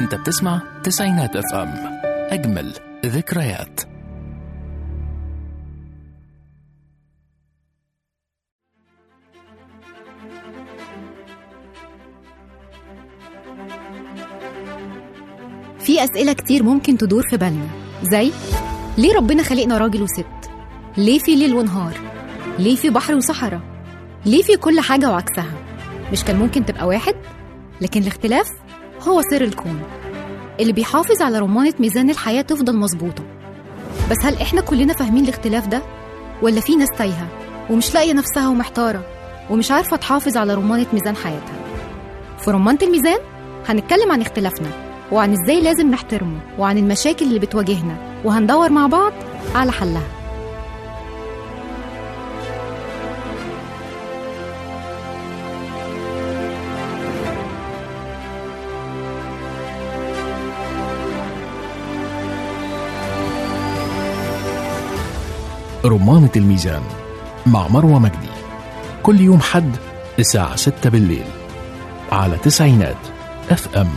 انت بتسمع تسعينات اف ام اجمل ذكريات في أسئلة كتير ممكن تدور في بالنا زي ليه ربنا خلقنا راجل وست؟ ليه في ليل ونهار؟ ليه في بحر وصحراء؟ ليه في كل حاجة وعكسها؟ مش كان ممكن تبقى واحد؟ لكن الاختلاف هو سر الكون اللي بيحافظ على رمانة ميزان الحياة تفضل مظبوطة بس هل إحنا كلنا فاهمين الاختلاف ده؟ ولا في ناس تايهة ومش لاقية نفسها ومحتارة ومش عارفة تحافظ على رمانة ميزان حياتها في رمانة الميزان هنتكلم عن اختلافنا وعن ازاي لازم نحترمه وعن المشاكل اللي بتواجهنا وهندور مع بعض على حلها رمانة الميزان مع مروة مجدي كل يوم حد الساعة 6 بالليل على تسعينات اف ام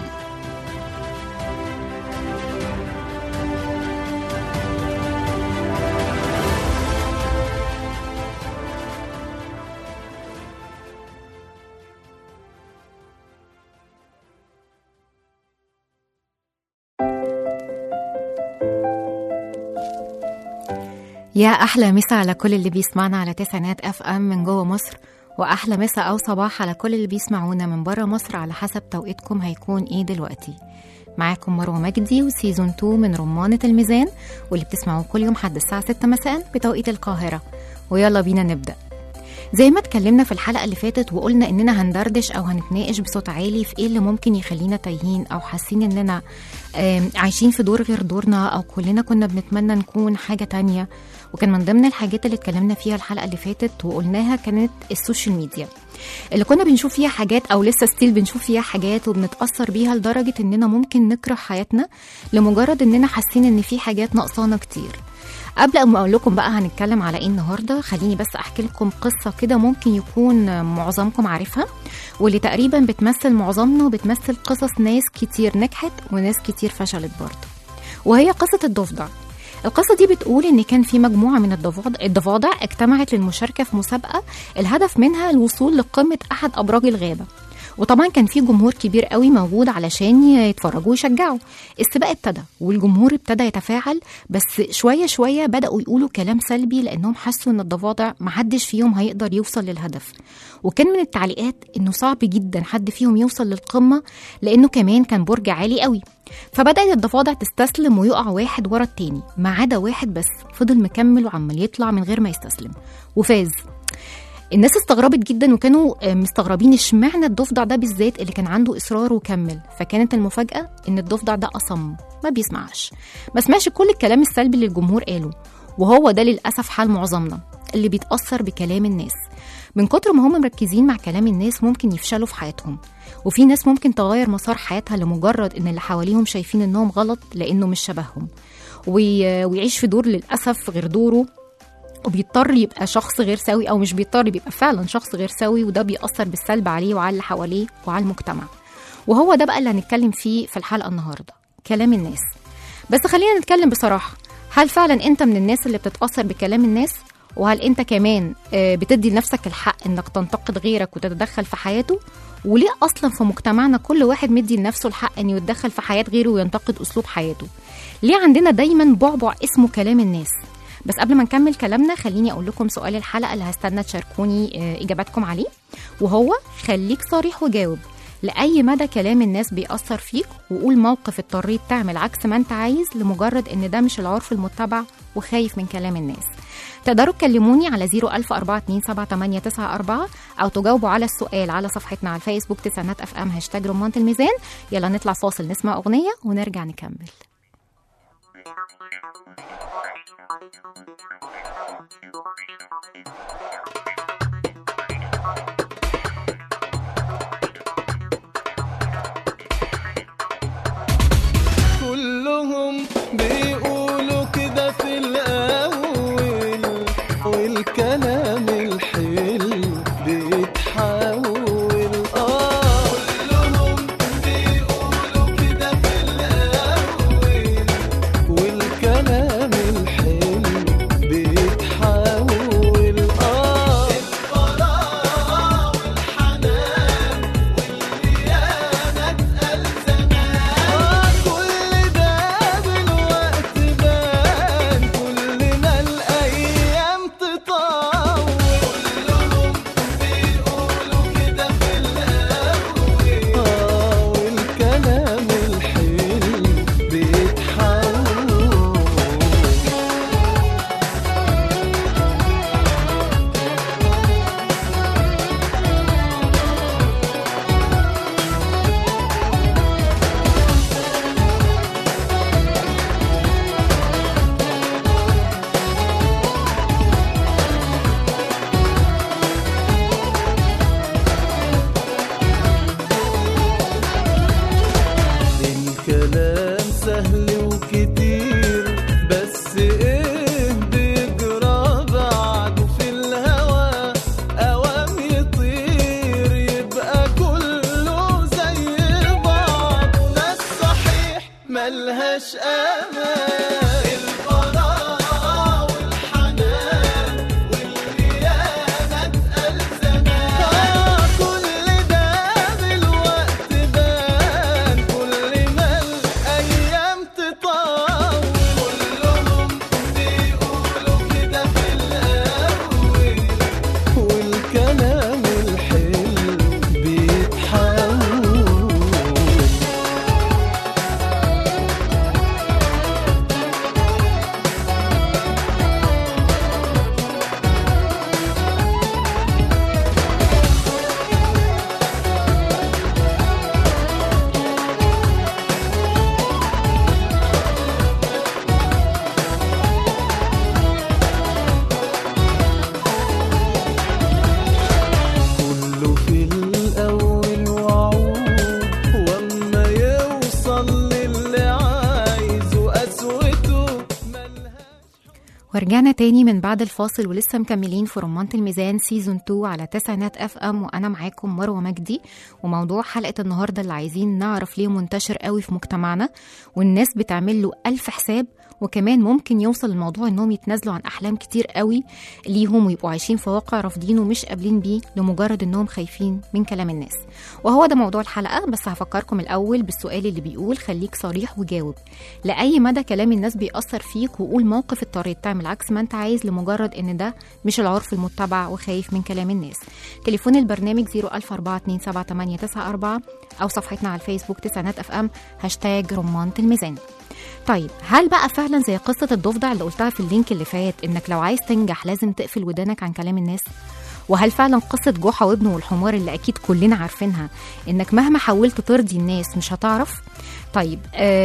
يا احلى مسا على كل اللي بيسمعنا على تسعينات اف ام من جوه مصر واحلى مسا او صباح على كل اللي بيسمعونا من بره مصر على حسب توقيتكم هيكون ايه دلوقتي معاكم مروه مجدي وسيزون 2 من رمانة الميزان واللي بتسمعوه كل يوم حد الساعة 6 مساء بتوقيت القاهرة ويلا بينا نبدأ زي ما اتكلمنا في الحلقة اللي فاتت وقلنا إننا هندردش أو هنتناقش بصوت عالي في إيه اللي ممكن يخلينا تايهين أو حاسين إننا آم، عايشين في دور غير دورنا أو كلنا كنا بنتمنى نكون حاجة تانية وكان من ضمن الحاجات اللي اتكلمنا فيها الحلقة اللي فاتت وقلناها كانت السوشيال ميديا اللي كنا بنشوف فيها حاجات أو لسه ستيل بنشوف فيها حاجات وبنتأثر بيها لدرجة إننا ممكن نكره حياتنا لمجرد إننا حاسين إن في حاجات ناقصانا كتير قبل ما اقول لكم بقى هنتكلم على ايه النهارده خليني بس احكي لكم قصه كده ممكن يكون معظمكم عارفها واللي تقريبا بتمثل معظمنا وبتمثل قصص ناس كتير نجحت وناس كتير فشلت برضه وهي قصه الضفدع القصة دي بتقول إن كان في مجموعة من الضفادع الضفادع اجتمعت للمشاركة في مسابقة الهدف منها الوصول لقمة أحد أبراج الغابة وطبعا كان في جمهور كبير قوي موجود علشان يتفرجوا ويشجعوا السباق ابتدى والجمهور ابتدى يتفاعل بس شويه شويه بداوا يقولوا كلام سلبي لانهم حسوا ان الضفادع محدش فيهم هيقدر يوصل للهدف وكان من التعليقات انه صعب جدا حد فيهم يوصل للقمه لانه كمان كان برج عالي قوي فبدات الضفادع تستسلم ويقع واحد ورا التاني ما عدا واحد بس فضل مكمل وعمال يطلع من غير ما يستسلم وفاز الناس استغربت جدا وكانوا آه، مستغربين اشمعنى الضفدع ده بالذات اللي كان عنده اصرار وكمل فكانت المفاجاه ان الضفدع ده اصم ما بيسمعش ما سمعش كل الكلام السلبي اللي الجمهور قاله وهو ده للاسف حال معظمنا اللي بيتاثر بكلام الناس من كتر ما هم مركزين مع كلام الناس ممكن يفشلوا في حياتهم وفي ناس ممكن تغير مسار حياتها لمجرد ان اللي حواليهم شايفين انهم غلط لانه مش شبههم وي- ويعيش في دور للاسف غير دوره وبيضطر يبقى شخص غير سوي او مش بيضطر بيبقى فعلا شخص غير سوي وده بيأثر بالسلب عليه وعلى اللي حواليه وعلى المجتمع وهو ده بقى اللي هنتكلم فيه في الحلقه النهارده كلام الناس بس خلينا نتكلم بصراحه هل فعلا انت من الناس اللي بتتأثر بكلام الناس وهل انت كمان آه، بتدي لنفسك الحق انك تنتقد غيرك وتتدخل في حياته وليه اصلا في مجتمعنا كل واحد مدي لنفسه الحق انه يتدخل في حياه غيره وينتقد اسلوب حياته ليه عندنا دايما بعبع اسمه كلام الناس بس قبل ما نكمل كلامنا خليني اقول لكم سؤال الحلقه اللي هستنى تشاركوني آه، اجاباتكم عليه وهو خليك صريح وجاوب لاي مدى كلام الناس بيأثر فيك وقول موقف اضطريت تعمل عكس ما انت عايز لمجرد ان ده مش العرف المتبع وخايف من كلام الناس تقدروا تكلموني على 010427894 او تجاوبوا على السؤال على صفحتنا على الفيسبوك تسعينات اف ام هاشتاج رمانة الميزان يلا نطلع فاصل نسمع اغنيه ونرجع نكمل كلهم بيقولوا كده في الأول والكلام الحلو بيتحول آه كلهم بيقولوا كده في ملهاش امان الفراغ والحنان والخيانة اتقال زمان كل ده بالوقت بان كل ما الايام تطول كلهم بيقولوا كده في الاول والكلام الحلو بيتحول كله في الأول وعود وأما يوصل للي عايزه قسوته ملهاش ورجعنا تاني من بعد الفاصل ولسه مكملين في رمانة الميزان سيزون 2 على تسعينات اف ام وانا معاكم مروه مجدي وموضوع حلقه النهارده اللي عايزين نعرف ليه منتشر قوي في مجتمعنا والناس بتعمل له الف حساب وكمان ممكن يوصل الموضوع انهم يتنازلوا عن احلام كتير قوي ليهم ويبقوا عايشين في واقع رافضينه ومش قابلين بيه لمجرد انهم خايفين من كلام الناس وهو ده موضوع الحلقه بس هفكركم الاول بالسؤال اللي بيقول خليك صريح وجاوب لاي مدى كلام الناس بيأثر فيك وقول موقف اضطريت تعمل عكس ما انت عايز لمجرد ان ده مش العرف المتبع وخايف من كلام الناس تليفون البرنامج 004278994 او صفحتنا على الفيسبوك تسعينات اف ام هاشتاج رمانة الميزان طيب هل بقى فعلا زي قصة الضفدع اللي قلتها في اللينك اللي فات انك لو عايز تنجح لازم تقفل ودانك عن كلام الناس وهل فعلا قصة جحا وابنه والحمار اللي أكيد كلنا عارفينها إنك مهما حاولت ترضي الناس مش هتعرف؟ طيب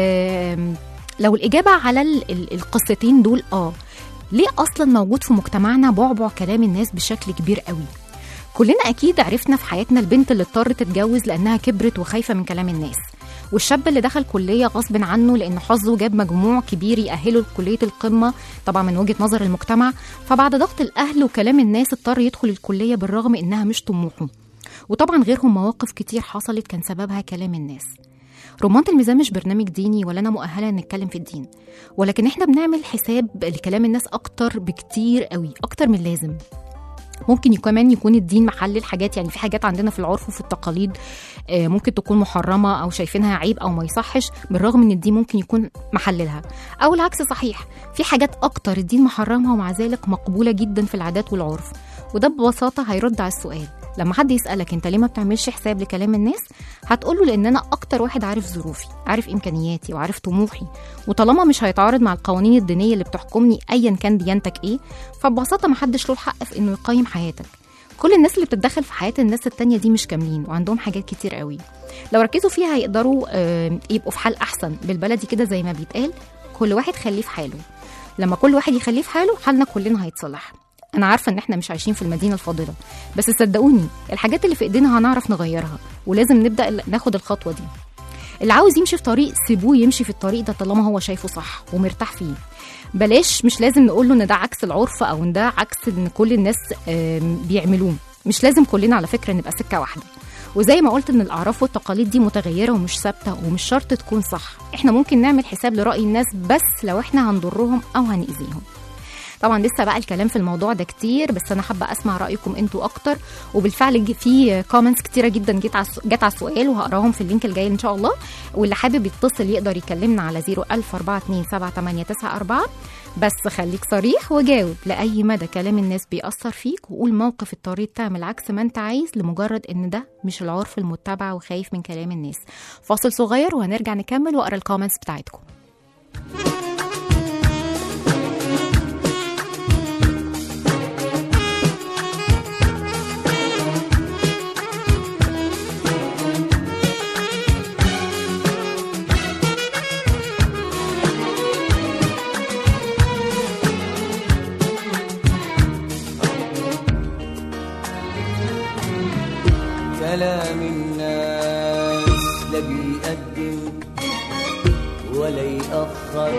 آم، لو الإجابة على ال- ال- القصتين دول آه ليه أصلا موجود في مجتمعنا بعبع كلام الناس بشكل كبير قوي؟ كلنا أكيد عرفنا في حياتنا البنت اللي اضطرت تتجوز لأنها كبرت وخايفة من كلام الناس والشاب اللي دخل كلية غصب عنه لأن حظه جاب مجموع كبير يأهله لكلية القمة طبعا من وجهة نظر المجتمع فبعد ضغط الأهل وكلام الناس اضطر يدخل الكلية بالرغم إنها مش طموحه وطبعا غيرهم مواقف كتير حصلت كان سببها كلام الناس رمانة الميزان مش برنامج ديني ولا أنا مؤهلة إن نتكلم في الدين ولكن إحنا بنعمل حساب لكلام الناس أكتر بكتير قوي أكتر من لازم ممكن كمان يكون الدين محل الحاجات يعني في حاجات عندنا في العرف وفي التقاليد آه، ممكن تكون محرمة أو شايفينها عيب أو ما يصحش بالرغم إن الدين ممكن يكون محللها أو العكس صحيح في حاجات أكتر الدين محرمها ومع ذلك مقبولة جدا في العادات والعرف وده ببساطة هيرد على السؤال لما حد يسألك انت ليه ما بتعملش حساب لكلام الناس هتقوله لان انا اكتر واحد عارف ظروفي عارف امكانياتي وعارف طموحي وطالما مش هيتعارض مع القوانين الدينيه اللي بتحكمني ايا كان ديانتك ايه فببساطه ما حدش له الحق في انه يقيم حياتك كل الناس اللي بتتدخل في حياه الناس التانية دي مش كاملين وعندهم حاجات كتير قوي لو ركزوا فيها هيقدروا آه، يبقوا في حال احسن بالبلدي كده زي ما بيتقال كل واحد خليه في حاله لما كل واحد يخليه في حاله حالنا كلنا هيتصلح انا عارفه ان احنا مش عايشين في المدينه الفاضله بس صدقوني الحاجات اللي في ايدينا هنعرف نغيرها ولازم نبدا ناخد الخطوه دي اللي عاوز يمشي في طريق سيبوه يمشي في الطريق ده طالما هو شايفه صح ومرتاح فيه بلاش مش لازم نقول له ان ده عكس العرف او ان ده عكس ان كل الناس آم، بيعملوه مش لازم كلنا على فكره نبقى سكه واحده وزي ما قلت ان الاعراف والتقاليد دي متغيره ومش ثابته ومش شرط تكون صح احنا ممكن نعمل حساب لراي الناس بس لو احنا هنضرهم او هنأذيهم طبعا لسه بقى الكلام في الموضوع ده كتير بس انا حابه اسمع رايكم انتوا اكتر وبالفعل جه- في كومنتس كتيره جدا جت على الس- جت على السؤال وهقراهم في اللينك الجاي ان شاء الله واللي حابب يتصل يقدر يكلمنا على 010427894 بس خليك صريح وجاوب لاي مدى كلام الناس بيأثر فيك وقول موقف اضطريت تعمل عكس ما انت عايز لمجرد ان ده مش العرف المتبع وخايف من كلام الناس فاصل صغير وهنرجع نكمل واقرا الكومنتس بتاعتكم كلام الناس لا بيقدم ولا يأخر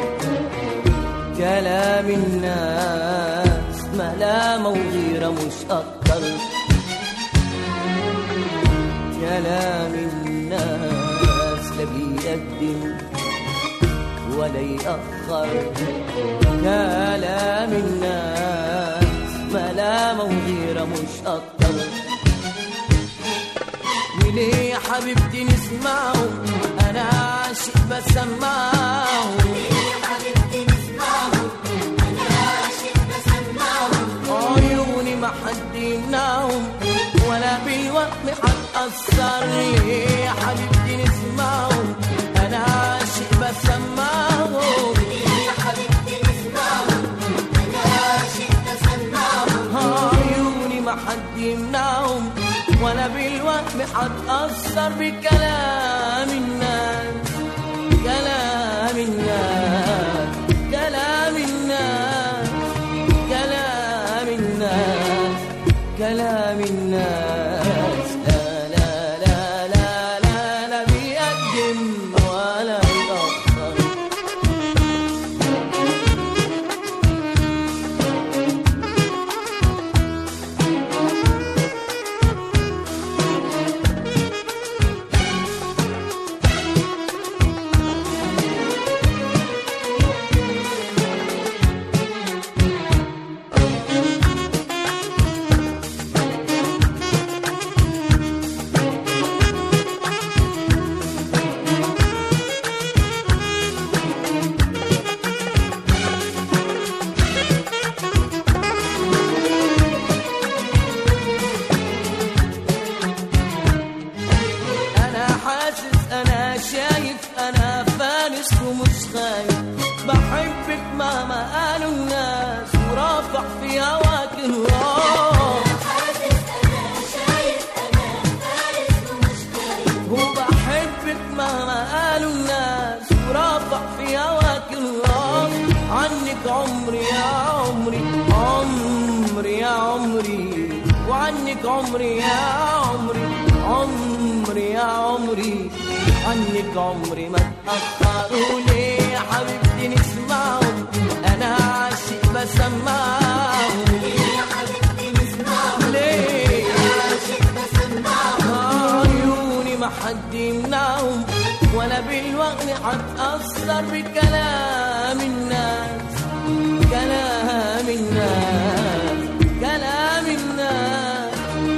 كلام الناس ملامة وغيرة مش أكتر كلام الناس لا بيقدم ولا يأخر كلام الناس ملامة وغيرة مش أكتر وليه يا حبيبتي نسمعه أنا عاشق بسمعه عيوني ما حد يمنعهم ولا بالوهم هتأثر يا حبيبتي نسمعهم أنا عاشق بسمعهم عيوني ما حد يمنعهم ولا بالوهم هتأثر بكلام الناس كلام الناس كلام الناس كلام الناس كلام الناس لا لا لا لا لا لا بيقدم ولا يأخر انا حاسس انا شايف انا فانس ومش خايف بحبك مهما قالوا الناس ورافع في هواك الراس وبحبك مهما قالوا الناس ورافع في هواك الراس عنك عمري يا عمري عمري يا عمري وعنك عمري يا عمري عمري يا عمري عنك عمري ما تأخروا ليه يا حبيبتي نسمعهم أنا عاشق بسمعهم ليه عيوني ما حد يمنعهم ولا بالوغن هتأثر بكلام الناس كلام الناس كلام الناس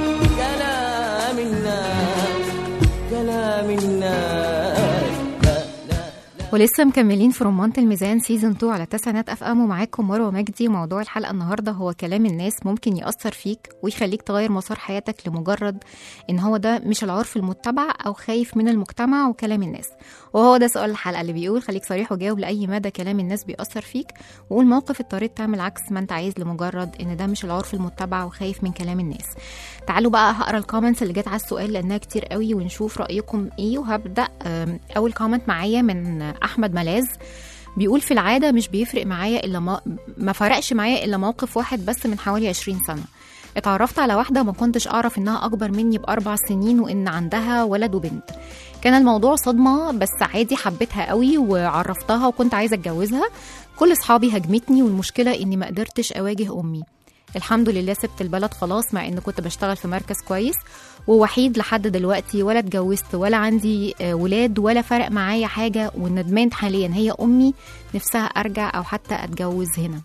كلام الناس كلام الناس لا لا ولسه مكملين في رمانة الميزان سيزون 2 على تسعينات اف ام ومعاكم مروه مجدي موضوع الحلقه النهارده هو كلام الناس ممكن ياثر فيك ويخليك تغير مسار حياتك لمجرد ان هو ده مش العرف المتبع او خايف من المجتمع وكلام الناس وهو ده سؤال الحلقه اللي بيقول خليك صريح وجاوب لاي مدى كلام الناس بيأثر فيك وقول موقف اضطريت تعمل عكس ما انت عايز لمجرد ان ده مش العرف المتبع وخايف من كلام الناس تعالوا بقى هقرا الكومنتس اللي جت على السؤال لانها كتير قوي ونشوف رايكم ايه وهبدا أم، اول كومنت معايا من احمد ملاذ بيقول في العاده مش بيفرق معايا الا ما, ما فرقش معايا الا موقف واحد بس من حوالي 20 سنه اتعرفت على واحده ما كنتش اعرف انها اكبر مني باربع سنين وان عندها ولد وبنت كان الموضوع صدمه بس عادي حبيتها قوي وعرفتها وكنت عايزه اتجوزها كل اصحابي هجمتني والمشكله اني ما قدرتش اواجه امي الحمد لله سبت البلد خلاص مع ان كنت بشتغل في مركز كويس ووحيد لحد دلوقتي ولا اتجوزت ولا عندي آه، ولاد ولا فرق معايا حاجه والندمان حاليا هي امي نفسها ارجع او حتى اتجوز هنا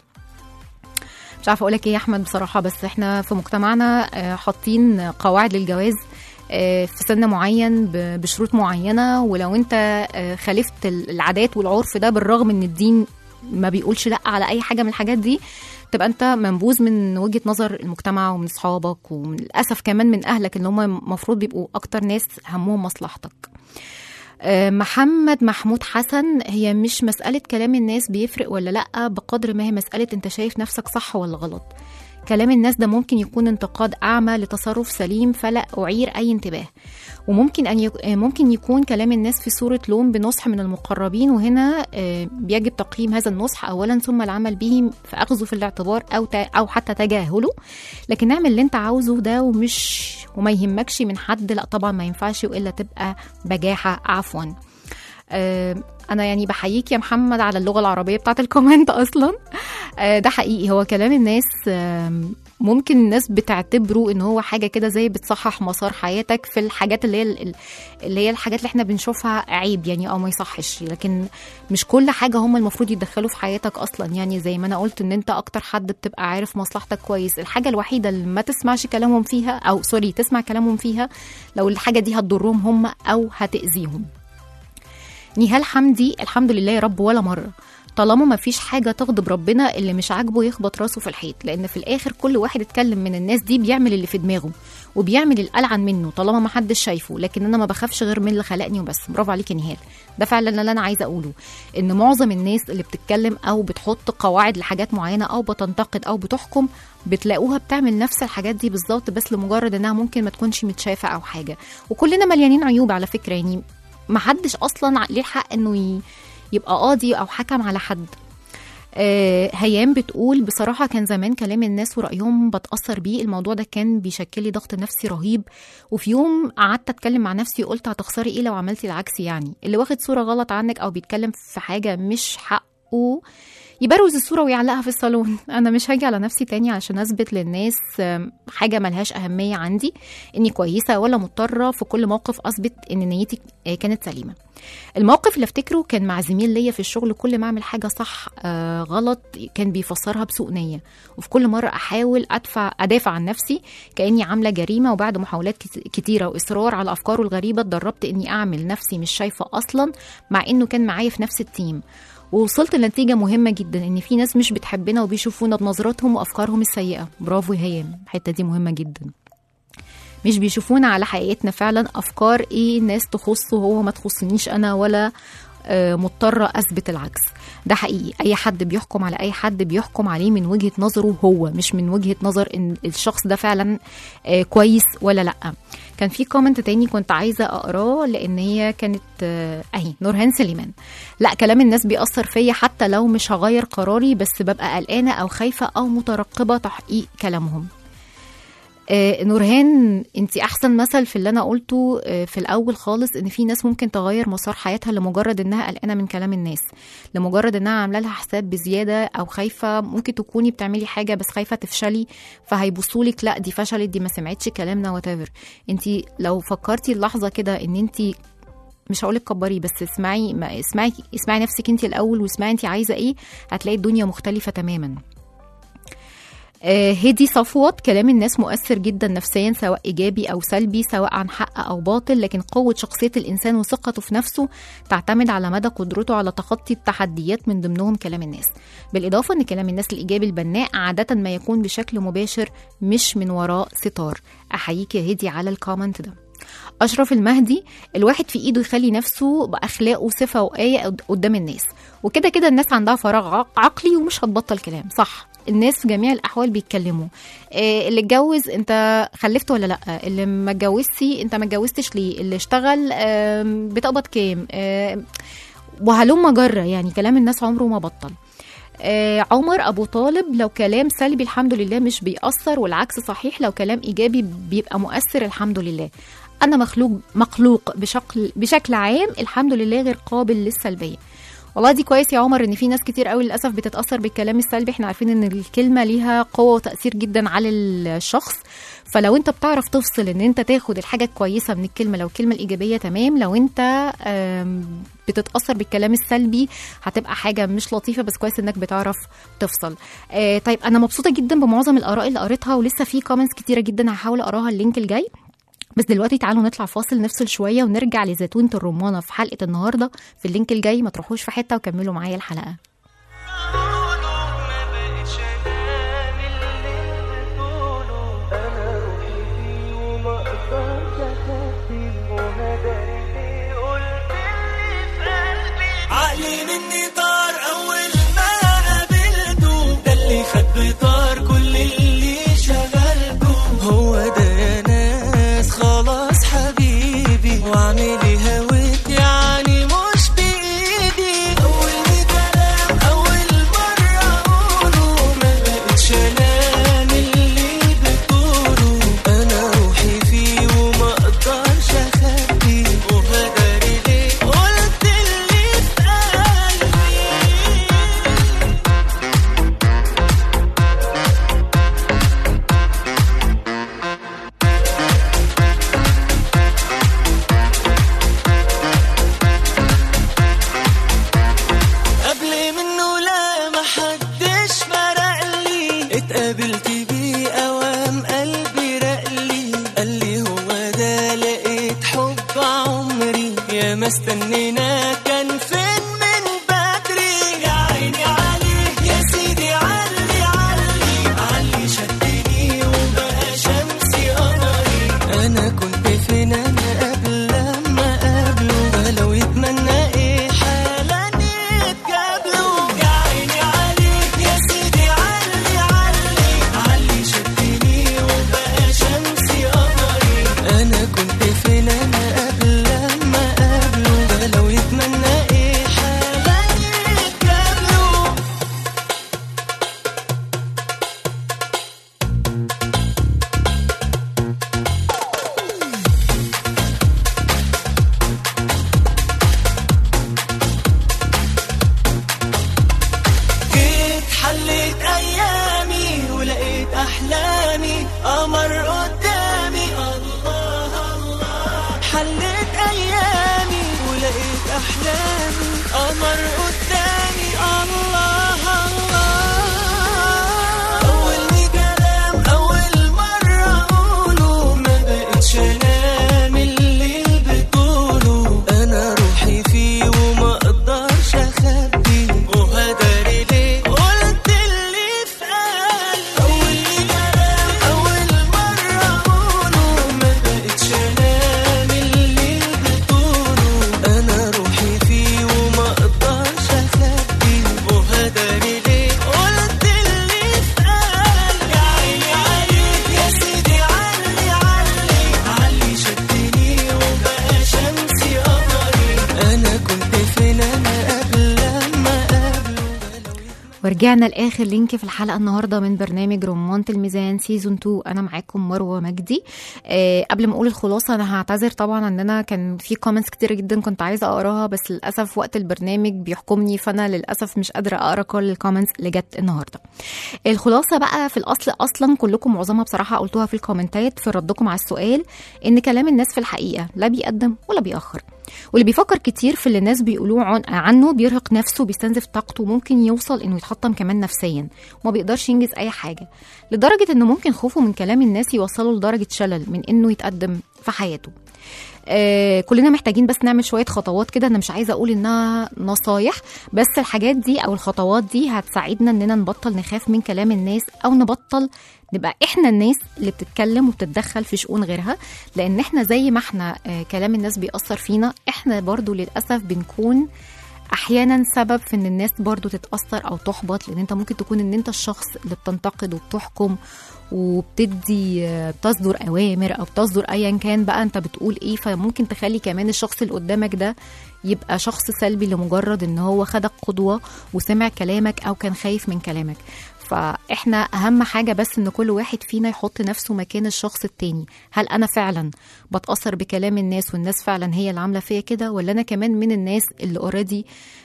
مش عارفه اقول لك ايه يا احمد بصراحه بس احنا في مجتمعنا آه، حاطين قواعد للجواز آه، في سن معين ب- بشروط معينه ولو انت آه، خالفت العادات والعرف ده بالرغم ان الدين ما بيقولش لا على اي حاجه من الحاجات دي تبقى انت منبوذ من وجهه نظر المجتمع ومن اصحابك ومن للاسف كمان من اهلك اللي هم المفروض بيبقوا اكتر ناس همهم مصلحتك آه، محمد محمود حسن هي مش مسألة كلام الناس بيفرق ولا لأ بقدر ما هي مسألة انت شايف نفسك صح ولا غلط كلام الناس ده ممكن يكون انتقاد أعمى لتصرف سليم فلا أعير أي انتباه وممكن أن يك... آه، ممكن يكون كلام الناس في صورة لوم بنصح من المقربين وهنا آه، بيجب تقييم هذا النصح أولا ثم العمل به في أخذه في الاعتبار أو ت... أو حتى تجاهله لكن اعمل اللي انت عاوزه ده ومش وما يهمكش من حد لا طبعا ما ينفعش والا تبقى بجاحه عفوا آه، انا يعني بحييك يا محمد على اللغه العربيه بتاعت الكومنت اصلا آه، ده حقيقي هو كلام الناس آم، ممكن الناس بتعتبره ان هو حاجه كده زي بتصحح مسار حياتك في الحاجات اللي هي ال- اللي هي الحاجات اللي احنا بنشوفها عيب يعني او ما يصحش لكن مش كل حاجه هم المفروض يتدخلوا في حياتك اصلا يعني زي ما انا قلت ان انت اكتر حد بتبقى عارف مصلحتك كويس الحاجه الوحيده اللي ما تسمعش كلامهم فيها او سوري تسمع كلامهم فيها لو الحاجه دي هتضرهم هم او هتاذيهم نهال حمدي الحمد لله يا رب ولا مره طالما ما فيش حاجة تغضب ربنا اللي مش عاجبه يخبط راسه في الحيط لأن في الآخر كل واحد اتكلم من الناس دي بيعمل اللي في دماغه وبيعمل الألعن منه طالما ما حدش شايفه لكن أنا ما بخافش غير من اللي خلقني وبس برافو عليك يا نهال ده فعلا اللي أنا عايزة أقوله إن معظم الناس اللي بتتكلم أو بتحط قواعد لحاجات معينة أو بتنتقد أو بتحكم بتلاقوها بتعمل نفس الحاجات دي بالظبط بس لمجرد إنها ممكن ما تكونش متشافة أو حاجة وكلنا مليانين عيوب على فكرة يعني ما حدش أصلا ليه الحق إنه ي- يبقى قاضي أو حكم على حد آه، هيام بتقول بصراحة كان زمان كلام الناس ورأيهم بتأثر بيه الموضوع ده كان بيشكل لي ضغط نفسي رهيب وفي يوم قعدت أتكلم مع نفسي وقلت هتخسري إيه لو عملتي العكس يعني اللي واخد صورة غلط عنك أو بيتكلم في حاجة مش حقه يبروز الصورة ويعلقها في الصالون أنا مش هاجي على نفسي تاني علشان أثبت للناس آم، حاجة ملهاش أهمية عندي إني كويسة ولا مضطرة في كل موقف أثبت إن نيتي آه، كانت سليمة الموقف اللي افتكره كان مع زميل ليا في الشغل كل ما اعمل حاجه صح آه غلط كان بيفسرها بسوء نيه وفي كل مره احاول ادفع ادافع عن نفسي كاني عامله جريمه وبعد محاولات كت- كتيره واصرار على افكاره الغريبه اتدربت اني اعمل نفسي مش شايفه اصلا مع انه كان معايا في نفس التيم ووصلت لنتيجة مهمة جدا ان في ناس مش بتحبنا وبيشوفونا بنظراتهم وافكارهم السيئة برافو يا هيام الحتة دي مهمة جدا مش بيشوفونا على حقيقتنا فعلا افكار ايه ناس تخصه هو ما تخصنيش انا ولا آه، مضطرة أثبت العكس ده حقيقي أي حد بيحكم على أي حد بيحكم عليه من وجهة نظره هو مش من وجهة نظر إن الشخص ده فعلا آه، كويس ولا لأ كان في كومنت تاني كنت عايزة أقراه لأن هي كانت آه، أهي نورهان سليمان لا كلام الناس بيأثر فيا حتى لو مش هغير قراري بس ببقى قلقانة أو خايفة أو مترقبة تحقيق كلامهم آه، نورهان انت احسن مثل في اللي انا قلته آه، في الاول خالص ان في ناس ممكن تغير مسار حياتها لمجرد انها قلقانه من كلام الناس لمجرد انها عامله لها حساب بزياده او خايفه ممكن تكوني بتعملي حاجه بس خايفه تفشلي فهيبصوا لك لا دي فشلت دي ما سمعتش كلامنا وات انت لو فكرتي اللحظه كده ان انت مش هقولك كبري بس اسمعي ما اسمعي اسمعي نفسك انت الاول واسمعي انت عايزه ايه هتلاقي الدنيا مختلفه تماما آه، هدي صفوت كلام الناس مؤثر جدا نفسيا سواء ايجابي او سلبي سواء عن حق او باطل لكن قوه شخصيه الانسان وثقته في نفسه تعتمد على مدى قدرته على تخطي التحديات من ضمنهم كلام الناس بالاضافه ان كلام الناس الايجابي البناء عاده ما يكون بشكل مباشر مش من وراء ستار احييك يا هدي على الكومنت ده أشرف المهدي الواحد في إيده يخلي نفسه بأخلاقه صفة وآية قد- قدام الناس وكده كده الناس عندها فراغ عق- عقلي ومش هتبطل كلام صح الناس في جميع الأحوال بيتكلموا إيه اللي اتجوز أنت خلفت ولا لأ اللي ما اتجوزتش أنت ما اتجوزتش ليه اللي اشتغل آم، بتقبض كام آم، وهلم جرة يعني كلام الناس عمره ما بطل آه، عمر ابو طالب لو كلام سلبي الحمد لله مش بيأثر والعكس صحيح لو كلام ايجابي بيبقى مؤثر الحمد لله انا مخلوق مخلوق بشكل بشكل عام الحمد لله غير قابل للسلبيه والله دي كويس يا عمر ان في ناس كتير قوي للاسف بتتاثر بالكلام السلبي احنا عارفين ان الكلمه ليها قوه وتاثير جدا على الشخص فلو انت بتعرف تفصل ان انت تاخد الحاجه الكويسه من الكلمه لو الكلمه الايجابيه تمام لو انت آم، بتتاثر بالكلام السلبي هتبقى حاجه مش لطيفه بس كويس انك بتعرف تفصل آه طيب انا مبسوطه جدا بمعظم الاراء اللي قريتها ولسه في كومنتس كتيره جدا هحاول اقراها اللينك الجاي بس دلوقتي تعالوا نطلع فاصل نفصل شويه ونرجع لزيتونه الرمانه في حلقه النهارده في اللينك الجاي ما تروحوش في حته وكملوا معايا الحلقه ما بقتش انام اللي بتقوله انا روحي فيه وما اقدرش اخبي وندري ليه قلت اللي في قلبي عقلي مني طار اول ما قابلته ده اللي خد بطار كل اللي شغلته هو ده يا ناس خلاص حبيبي واعملي هويت يعني مش بايدي اول كلام اول مره اقوله ما بقتش انام اللي بتقوله انا روحي فيه وما اقدرش اخبي وغدري ليه قلت اللي يا ما استنينا كان فين من بدري يا عيني عليك يا سيدي علي علي علي شدني وبقى شمسي قمري انا كنت فين انا قبل لما قابله ده لو يتمنى ايه حالا يتقابلوا يا عيني عليك يا سيدي علي علي علي شدني وبقى شمسي قمري انا كنت فين انا قبل لما قابله ده لو يتمنى ايه حالا يتقابلوا جيت حليت ايامي ولقيت احلامي قمر قدامي الله الله حليت ايامي ولقيت احلامي قمر قدامي الله الله اول كلام اول مره اقوله ما بقتش انام الليل بطوله انا روحي فيه وما اقدرش اخبي وهداري ليه قلت اللي في قلبي اول كلام اول مره اقوله ما بقتش انام الليل بطوله انا روحي فيه وما اقدرش اخبي وهداري ليه قلت اللي في قلبي يا عيني عليك يا سيدي علي علي علي شدني وبقى شمسي قمري انا كنت فين انا قبل لما قابله ورجعنا لاخر لينك في الحلقه النهارده من برنامج رمانة الميزان سيزون 2 انا معاكم مروه مجدي أه قبل ما اقول الخلاصه انا هعتذر طبعا ان انا كان في كومنتس كتير جدا كنت عايزه اقراها بس للاسف وقت البرنامج بيحكمني فانا للاسف مش قادره اقرا كل الكومنتس اللي جت النهارده الخلاصه بقى في الاصل اصلا كلكم معظمها بصراحه قلتوها في الكومنتات في ردكم على السؤال ان كلام الناس في الحقيقه لا بيقدم ولا بيأخر واللي بيفكر كتير في اللي الناس بيقولوه عن- عنه بيرهق نفسه بيستنزف طاقته وممكن يوصل انه يتحطم كمان نفسيا وما بيقدرش ينجز اي حاجه لدرجه انه ممكن خوفه من كلام الناس يوصله لدرجه شلل من انه يتقدم في حياته آه كلنا محتاجين بس نعمل شويه خطوات كده انا مش عايزه اقول انها نصايح بس الحاجات دي او الخطوات دي هتساعدنا اننا نبطل نخاف من كلام الناس او نبطل نبقى احنا الناس اللي بتتكلم وبتتدخل في شؤون غيرها لان احنا زي ما احنا آه كلام الناس بيأثر فينا احنا برضو للاسف بنكون احيانا سبب في ان الناس برضو تتاثر او تحبط لان انت ممكن تكون ان انت الشخص اللي بتنتقد وبتحكم وبتدي آه، بتصدر اوامر او بتصدر ايا كان بقى انت بتقول ايه فممكن تخلي كمان الشخص اللي قدامك ده يبقى شخص سلبي لمجرد ان هو خدك قدوه وسمع كلامك او كان خايف من كلامك فاحنا اهم حاجه بس ان كل واحد فينا يحط نفسه مكان الشخص التاني هل انا فعلا بتاثر بكلام الناس والناس فعلا هي اللي عامله فيا كده ولا انا كمان من الناس اللي اوريدي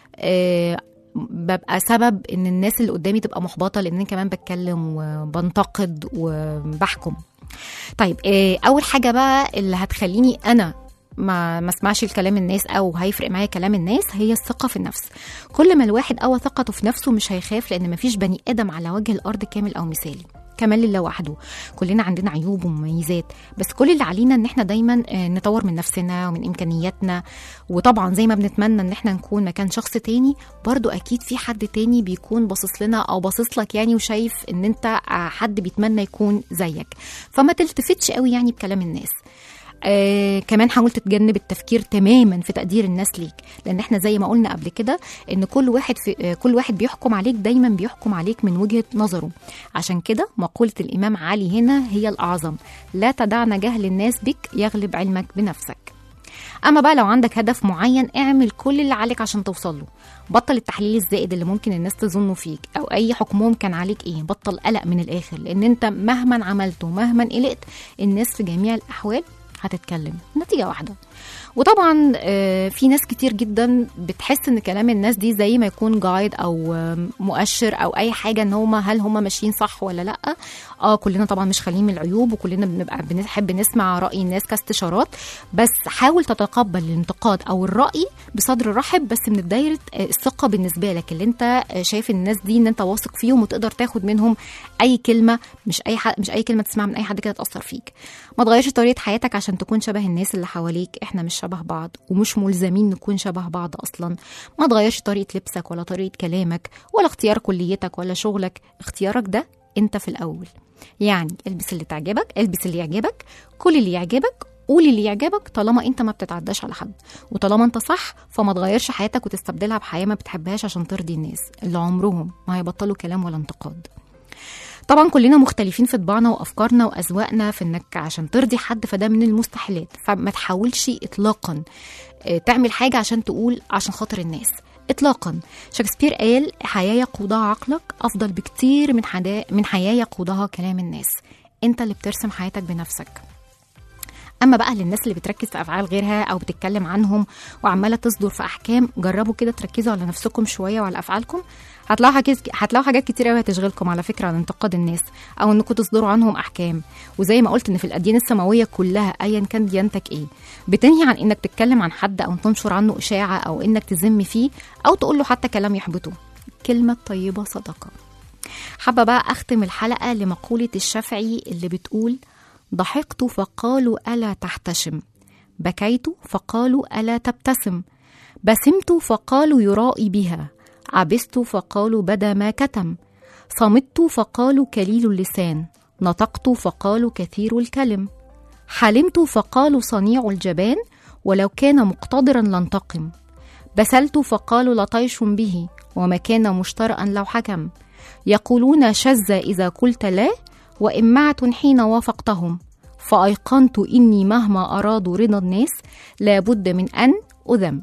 آه ببقى سبب ان الناس اللي قدامي تبقى محبطه لان انا كمان بتكلم وبنتقد وبحكم طيب آه اول حاجه بقى اللي هتخليني انا ما ما اسمعش الكلام الناس او هيفرق معايا كلام الناس هي الثقه في النفس كل ما الواحد قوى ثقته في نفسه مش هيخاف لان مفيش بني ادم على وجه الارض كامل او مثالي كمان لله وحده كلنا عندنا عيوب ومميزات بس كل اللي علينا ان احنا دايما آه، نطور من نفسنا ومن امكانياتنا وطبعا زي ما بنتمنى ان احنا نكون مكان شخص تاني برضو اكيد في حد تاني بيكون باصص لنا او باصص لك يعني وشايف ان انت آه، حد بيتمنى يكون زيك فما تلتفتش قوي يعني بكلام الناس آه كمان حاول تتجنب التفكير تماما في تقدير الناس ليك لان احنا زي ما قلنا قبل كده ان كل واحد في آه كل واحد بيحكم عليك دايما بيحكم عليك من وجهه نظره عشان كده مقوله الامام علي هنا هي الاعظم لا تدعنا جهل الناس بك يغلب علمك بنفسك اما بقى لو عندك هدف معين اعمل كل اللي عليك عشان توصل له بطل التحليل الزائد اللي ممكن الناس تظنه فيك او اي حكمهم كان عليك ايه بطل قلق من الاخر لان انت مهما عملت ومهما قلقت الناس في جميع الاحوال هتتكلم نتيجة واحدة وطبعا آه، في ناس كتير جدا بتحس ان كلام الناس دي زي ما يكون جايد او آم، مؤشر او اي حاجه ان هم هل هم ماشيين صح ولا لا اه كلنا طبعا مش خاليين من العيوب وكلنا بنبقى بنحب نسمع راي الناس كاستشارات بس حاول تتقبل الانتقاد او الراي بصدر رحب بس من دايره آه، الثقه بالنسبه لك اللي انت آه، شايف الناس دي ان انت واثق فيهم وتقدر تاخد منهم اي كلمه مش اي حد مش اي كلمه تسمعها من اي حد كده تاثر فيك ما تغيرش طريقه حياتك عشان عشان تكون شبه الناس اللي حواليك احنا مش شبه بعض ومش ملزمين نكون شبه بعض اصلا ما تغيرش طريقه لبسك ولا طريقه كلامك ولا اختيار كليتك ولا شغلك اختيارك ده انت في الاول يعني البس اللي تعجبك البس اللي يعجبك كل اللي يعجبك قول اللي يعجبك طالما انت ما بتتعداش على حد وطالما انت صح فما تغيرش حياتك وتستبدلها بحياه ما بتحبهاش عشان ترضي الناس اللي عمرهم ما هيبطلوا كلام ولا انتقاد طبعا كلنا مختلفين في طباعنا وافكارنا واذواقنا في انك عشان ترضي حد فده من المستحيلات فما تحاولش اطلاقا آه، تعمل حاجه عشان تقول عشان خاطر الناس اطلاقا شكسبير قال حياه يقودها عقلك افضل بكتير من حدا من حياه يقودها كلام الناس انت اللي بترسم حياتك بنفسك اما بقى للناس اللي بتركز في افعال غيرها او بتتكلم عنهم وعماله تصدر في احكام جربوا كده تركزوا على نفسكم شويه وعلى افعالكم هتلاقوا حاجات هتلاقوا حاجات كتير قوي هتشغلكم على فكره عن انتقاد الناس او انكم تصدروا عنهم احكام وزي ما قلت ان في الاديان السماويه كلها ايا كان ديانتك ايه بتنهي عن انك تتكلم عن حد او تنشر عنه اشاعه او انك تذم فيه او تقول له حتى كلام يحبطه كلمه طيبه صدقه حابه بقى اختم الحلقه لمقوله الشافعي اللي بتقول ضحكت فقالوا الا تحتشم بكيت فقالوا الا تبتسم بسمت فقالوا يرائي بها عبست فقالوا بدا ما كتم صمت فقالوا كليل اللسان نطقت فقالوا كثير الكلم حلمت فقالوا صنيع الجبان ولو كان مقتدرا لانتقم بسلت فقالوا لطيش به وما كان مشترئا لو حكم يقولون شذ إذا قلت لا وإمعة حين وافقتهم فأيقنت إني مهما أرادوا رضا الناس لابد من أن أذم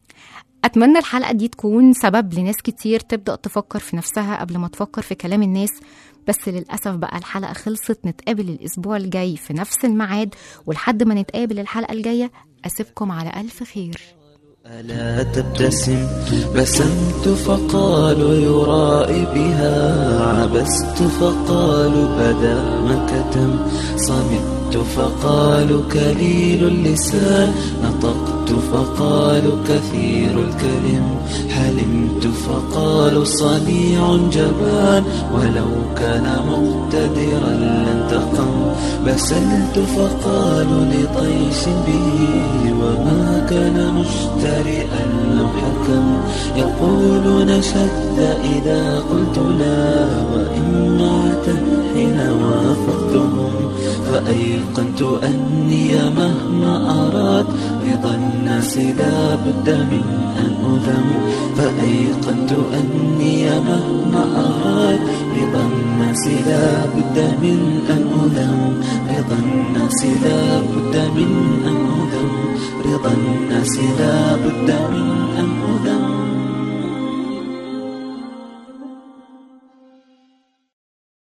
أتمنى الحلقة دي تكون سبب لناس كتير تبدأ تفكر في نفسها قبل ما تفكر في كلام الناس بس للأسف بقى الحلقة خلصت نتقابل الأسبوع الجاي في نفس الميعاد ولحد ما نتقابل الحلقة الجاية أسيبكم على ألف خير ألا تبتسم بسمت فقالوا يرائي بها عبست فقالوا بدا ما كتم صمت فقالوا كليل اللسان نطقت فقالوا كثير الكلم حلمت فقالوا صنيع جبان ولو كان مقتدرا لانتقم بسلت فقالوا لطيش به وما كان مشترئا لو حكم يقولون شد إذا قلت لا وإمعة حين وافقتهم فأيقنت أني مهما أراد رضا الناس لا بد من أن أذم فأيقنت أني مهما أراد رضا الناس لا بد من أن أذم رضا الناس لا بد من أن أذم رضا الناس لا بد من